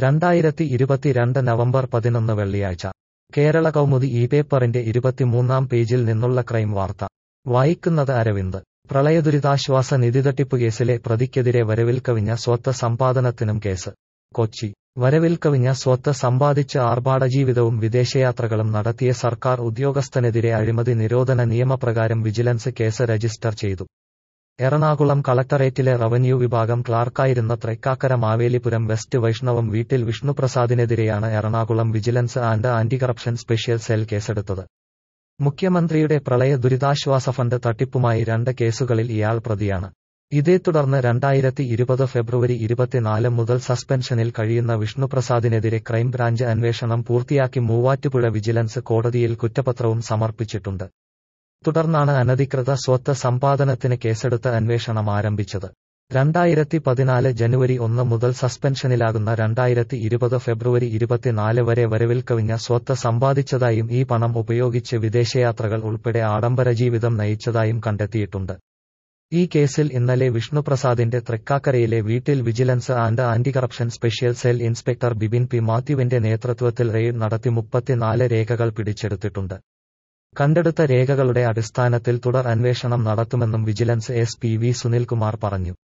രണ്ടായിരത്തി ഇരുപത്തിരണ്ട് നവംബർ പതിനൊന്ന് വെള്ളിയാഴ്ച കേരള കൗമുദി ഈ പേപ്പറിന്റെ ഇരുപത്തിമൂന്നാം പേജിൽ നിന്നുള്ള ക്രൈം വാർത്ത വായിക്കുന്നത് അരവിന്ദ് പ്രളയദുരിതാശ്വാസ നിധി തട്ടിപ്പ് കേസിലെ പ്രതിക്കെതിരെ വരവിൽ കവിഞ്ഞ സ്വത്ത് സമ്പാദനത്തിനും കേസ് കൊച്ചി വരവിൽ കവിഞ്ഞ സ്വത്ത് സമ്പാദിച്ച് ആർഭാട ജീവിതവും വിദേശയാത്രകളും നടത്തിയ സർക്കാർ ഉദ്യോഗസ്ഥനെതിരെ അഴിമതി നിരോധന നിയമപ്രകാരം വിജിലൻസ് കേസ് രജിസ്റ്റർ ചെയ്തു എറണാകുളം കളക്ടറേറ്റിലെ റവന്യൂ വിഭാഗം ക്ലാർക്കായിരുന്ന തൃക്കാക്കര മാവേലിപുരം വെസ്റ്റ് വൈഷ്ണവം വീട്ടിൽ വിഷ്ണുപ്രസാദിനെതിരെയാണ് Ernakulam vigilance and anti corruption special cell കേസെടുത്തത് മുഖ്യമന്ത്രിയുടെ പ്രളയ ദുരിതാശ്വാസ ഫണ്ട് തട്ടിപ്പുമായി രണ്ട് കേസുകളിൽ ഇയാൾ പ്രതിയാണ് ഇതേ തുടർന്ന് രണ്ടായിരത്തി ഇരുപത് ഫെബ്രുവരി ഇരുപത്തിനാല് മുതൽ സസ്പെൻഷനിൽ കഴിയുന്ന വിഷ്ണുപ്രസാദിനെതിരെ ക്രൈംബ്രാഞ്ച് അന്വേഷണം പൂർത്തിയാക്കി മൂവാറ്റുപുഴ വിജിലൻസ് കോടതിയിൽ കുറ്റപത്രവും സമർപ്പിച്ചിട്ടുണ്ട് തുടർന്നാണ് അനധികൃത സ്വത്ത് സമ്പാദനത്തിന് കേസെടുത്ത് അന്വേഷണം ആരംഭിച്ചത് രണ്ടായിരത്തി പതിനാല് ജനുവരി ഒന്ന് മുതൽ സസ്പെൻഷനിലാകുന്ന രണ്ടായിരത്തി ഇരുപത് ഫെബ്രുവരി ഇരുപത്തിനാല് വരെ വരവിൽ കവിഞ്ഞ സ്വത്ത് സമ്പാദിച്ചതായും ഈ പണം ഉപയോഗിച്ച് വിദേശയാത്രകൾ ഉൾപ്പെടെ ആഡംബര ജീവിതം നയിച്ചതായും കണ്ടെത്തിയിട്ടുണ്ട് ഈ കേസിൽ ഇന്നലെ വിഷ്ണുപ്രസാദിന്റെ തൃക്കാക്കരയിലെ വീട്ടിൽ vigilance and anti corruption special cell inspector Bibin P മാത്യുവിന്റെ നേതൃത്വത്തിൽ റെയ്ഡ് നടത്തി മുപ്പത്തിനാല് രേഖകൾ പിടിച്ചെടുത്തിട്ടുണ്ട് കണ്ടെടുത്ത രേഖകളുടെ അടിസ്ഥാനത്തിൽ തുടർ അന്വേഷണം നടത്തുമെന്നും vigilance S P V Sunilkumar പറഞ്ഞു